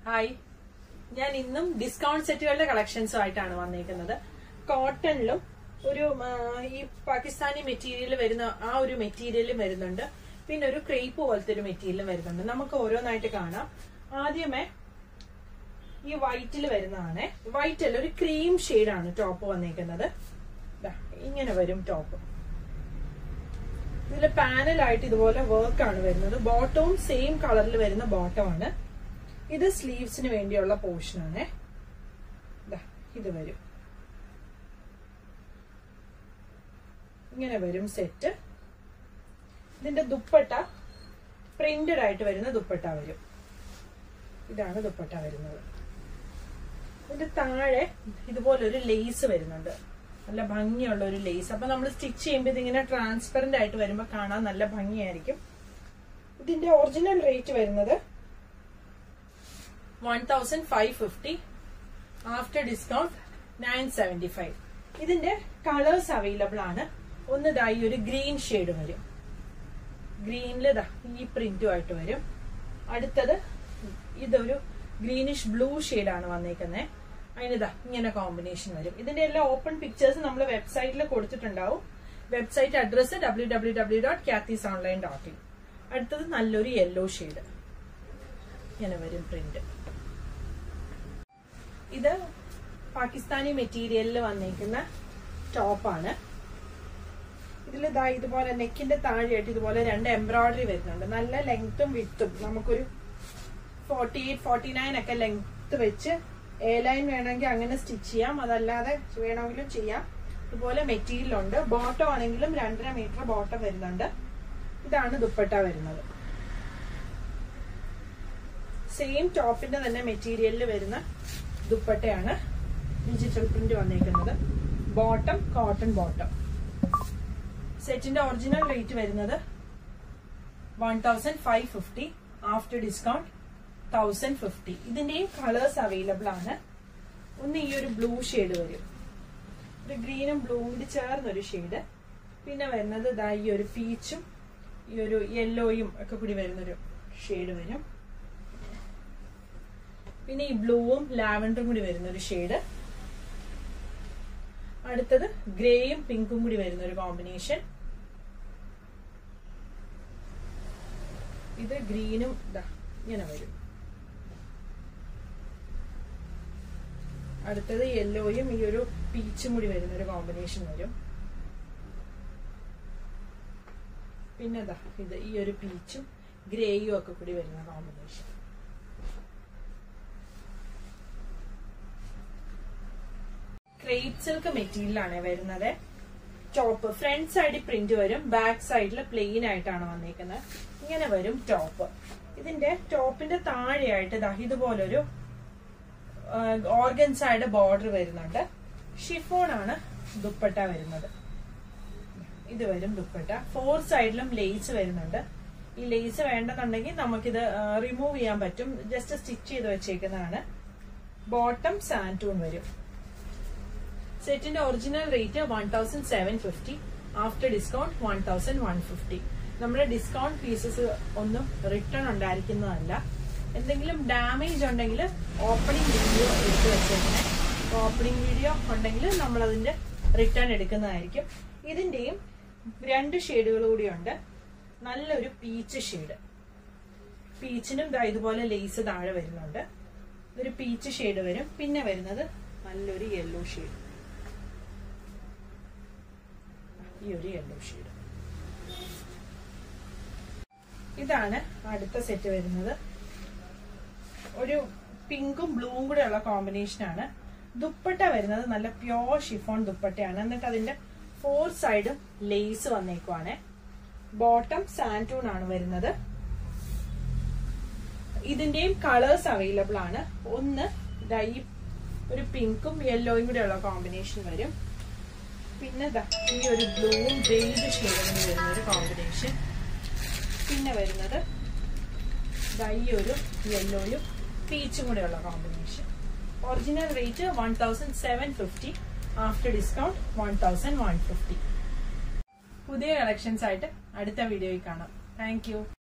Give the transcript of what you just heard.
hi ഞാൻ ഇന്നും discount സെറ്റുകളുടെ കളക്ഷൻസും ആയിട്ടാണ് വന്നേക്കുന്നത് കോട്ടണിലും ഒരു ആ, ഈ പാകിസ്ഥാനി മെറ്റീരിയൽ വരുന്ന ആ ഒരു മെറ്റീരിയലും വരുന്നുണ്ട് പിന്നെ ഒരു ക്രേപ്പ് പോലത്തെ ഒരു മെറ്റീരിയലും വരുന്നുണ്ട് നമുക്ക് ഓരോന്നായിട്ട് കാണാം ആദ്യമേ ഈ വൈറ്റിൽ വരുന്നതാണ് വൈറ്റ് അല്ല ഒരു ക്രീം ആണ് ടോപ്പ് വന്നേക്കുന്നത് ദാ, ഇങ്ങനെ വരും ടോപ്പ് ഇതിൽ പാനലായിട്ട് ഇതുപോലെ വർക്ക് ആണ് വരുന്നത് ബോട്ടവും സെയിം കളറിൽ വരുന്ന ബോട്ടമാണ് ഇത് സ്ലീവ്സിന് വേണ്ടിയുള്ള പോർഷൻ ആണ് ഇത് വരും ഇങ്ങനെ വരും സെറ്റ് ഇതിന്റെ ദുപ്പട്ട പ്രിന്റഡ് ആയിട്ട് വരുന്ന ദുപ്പട്ട വരും ഇതാണ് ദുപ്പട്ട വരുന്നത് ഇതിന്റെ താഴെ ഇതുപോലൊരു ലേസ് വരുന്നുണ്ട് നല്ല ഭംഗിയുള്ള ഒരു ലേസ് അപ്പൊ നമ്മൾ സ്റ്റിച്ച് ചെയ്യുമ്പോൾ ഇതിങ്ങനെ ട്രാൻസ്പെറന്റ് ആയിട്ട് വരുമ്പോൾ കാണാൻ നല്ല ഭംഗിയായിരിക്കും ഇതിന്റെ ഒറിജിനൽ റേറ്റ് വരുന്നത് one thousand five fifty after discount nine seventy five ഇതിന്റെ കളേഴ്സ് അവൈലബിൾ ആണ് ഒന്ന് ദാ ഈ ഒരു ഗ്രീൻ ഷെയ്ഡ് വരും ഗ്രീനില് ദാ ഈ പ്രിന്റും ആയിട്ട് വരും അടുത്തത് ഇതൊരു ഗ്രീനിഷ് ബ്ലൂ ആണ് വന്നേക്കുന്നത് അതിനിതാ ഇങ്ങനെ കോമ്പിനേഷൻ വരും ഇതിന്റെ എല്ലാ ഓപ്പൺ പിക്ചേഴ്സ് നമ്മൾ വെബ്സൈറ്റിൽ കൊടുത്തിട്ടുണ്ടാവും website address W W W dot ക്യാത്തീസ് ഓൺലൈൻ ഡോട്ട് ഇൻ അടുത്തത് നല്ലൊരു യെല്ലോ ഷെയ്ഡ് ഇങ്ങനെ വരും പ്രിന്റ് ഇത് പാകിസ്ഥാനി മെറ്റീരിയലിൽ വന്നേക്കുന്ന ടോപ്പാണ് ഇതിൽ ഇതാ ഇതുപോലെ നെക്കിന്റെ താഴെയായിട്ട് ഇതുപോലെ രണ്ട് എംബ്രോയിഡറി വരുന്നുണ്ട് നല്ല ലെങ്ത്തും വിത്തും നമുക്കൊരു ഫോർട്ടി എയ്റ്റ് ഫോർട്ടി നയൻ ഒക്കെ ലെങ്ത് വെച്ച് എ ലൈൻ വേണമെങ്കിൽ അങ്ങനെ സ്റ്റിച്ച് ചെയ്യാം അതല്ലാതെ വേണമെങ്കിലും ചെയ്യാം ഇതുപോലെ മെറ്റീരിയൽ ഉണ്ട് ബോട്ടം ആണെങ്കിലും രണ്ടര മീറ്റർ ബോട്ടം വരുന്നുണ്ട് ഇതാണ് ദുപ്പട്ട വരുന്നത് സെയിം ടോപ്പിന്റെ തന്നെ മെറ്റീരിയലിൽ വരുന്ന ദുപ്പട്ടയാണ് ഡിജിറ്റൽ പ്രിന്റ് വന്നേക്കുന്നത് ബോട്ടം കോട്ടൺ ബോട്ടം സെറ്റിന്റെ ഒറിജിനൽ റേറ്റ് വരുന്നത് one thousand five fifty after discount thousand fifty ഇതിന്റെയും കളേഴ്സ് അവൈലബിൾ ആണ് ഒന്ന് ഈ ഒരു ബ്ലൂ ഷെയ്ഡ് വരും ഒരു ഗ്രീനും ബ്ലൂവും കൂടി ചേർന്നൊരു ഷെയ്ഡ് പിന്നെ വരുന്നത് ഇതാ ഈ ഒരു പീച്ചും ഈ ഒരു യെല്ലോയും ഒക്കെ കൂടി വരുന്നൊരു ഷെയ്ഡ് വരും പിന്നെ ഈ ബ്ലൂവും ലാവൻഡറും കൂടി വരുന്നൊരു ഷെയ്ഡ് അടുത്തത് ഗ്രേയും പിങ്കും കൂടി വരുന്ന ഒരു കോമ്പിനേഷൻ ഇത് ഗ്രീനും ഇതാ ഇങ്ങനെ വരും അടുത്തത് യെല്ലോയും ഈ ഒരു പീച്ചും കൂടി വരുന്ന ഒരു കോമ്പിനേഷൻ വരും പിന്നെ ദാ ഇത് ഈ ഒരു പീച്ചും ഗ്രേയും ഒക്കെ കൂടി വരുന്ന കോമ്പിനേഷൻ ക്രേപ്പ് സിൽക്ക് മെറ്റീരിയലാണ് വരുന്നത് ടോപ്പ് ഫ്രണ്ട് സൈഡിൽ പ്രിന്റ് വരും ബാക്ക് സൈഡിൽ പ്ലെയിൻ ആയിട്ടാണ് വന്നേക്കുന്നത് ഇങ്ങനെ വരും ടോപ്പ് ഇതിന്റെ ടോപ്പിന്റെ താഴെയായിട്ട് ദാ ഇതുപോലൊരു ഓർഗൻസൈഡ് ബോർഡർ വരുന്നുണ്ട് ഷിഫോൺ ആണ് ദുപ്പട്ട വരുന്നത് ഇത് വരും ദുപ്പട്ട ഫോർ സൈഡിലും ലേസ് വരുന്നുണ്ട് ഈ ലേസ് വേണ്ടെന്നുണ്ടെങ്കിൽ നമുക്കിത് റിമൂവ് ചെയ്യാൻ പറ്റും ജസ്റ്റ് സ്റ്റിച്ച് ചെയ്ത് വെച്ചേക്കുന്നതാണ് ബോട്ടം സാൻറ്റൂൺ വരും സെറ്റിന്റെ original rate one thousand seven fifty after discount one thousand one fifty നമ്മുടെ ഡിസ്കൗണ്ട് പീസസ് ഒന്നും റിട്ടേൺ ഉണ്ടായിരിക്കുന്നതല്ല എന്തെങ്കിലും ഡാമേജ് ഉണ്ടെങ്കിൽ ഓപ്പണിംഗ് വീഡിയോ എടുത്തു വെച്ചേക്കണേ ഓപ്പണിംഗ് വീഡിയോ ഉണ്ടെങ്കിൽ നമ്മൾ അതിന്റെ റിട്ടേൺ എടുക്കുന്നതായിരിക്കും ഇതിന്റെയും രണ്ട് ഷെയ്ഡുകൾ കൂടിയുണ്ട് നല്ലൊരു പീച്ച് ഷെയ്ഡ് പീച്ചിനും ദാ ഇതുപോലെ ലേസ് താഴെ വരുന്നുണ്ട് ഇതൊരു പീച്ച് ഷെയ്ഡ് വരും പിന്നെ വരുന്നത് നല്ലൊരു യെല്ലോ ഷെയ്ഡ് ഈ ഒരു യെല്ലോ ഷെയ്ഡ് ഇതാണ് അടുത്ത സെറ്റ് വരുന്നത് ഒരു പിങ്കും ബ്ലൂവും കൂടെ ഉള്ള കോമ്പിനേഷൻ ആണ് ദുപ്പട്ട വരുന്നത് നല്ല പ്യോർ ഷിഫോൺ ദുപ്പട്ടയാണ് എന്നിട്ട് അതിന്റെ ഫോർ സൈഡും ലേസ് വന്നേക്കുവാണ് ബോട്ടം സാൻറ്റൂൺ ആണ് വരുന്നത് ഇതിന്റെയും കളേഴ്സ് അവൈലബിൾ ആണ് ഒന്ന് ദാ ഈ ഒരു പിങ്കും യെല്ലോയും കൂടെ ഉള്ള കോമ്പിനേഷൻ വരും പിന്നെ ദാ ഈ ഒരു ബ്ലൂവും ബെയ്ജ് ഷെയ്ഡും വരുന്ന ഒരു കോമ്പിനേഷൻ പിന്നെ വരുന്നത് ദാ ഈ ഒരു യെല്ലോയും പീച്ചും കൂടെയുള്ള combination original rate one thousand seven fifty after discount one thousand one fifty പുതിയ കളക്ഷൻസ് ആയിട്ട് അടുത്ത വീഡിയോയിൽ കാണാം താങ്ക് യു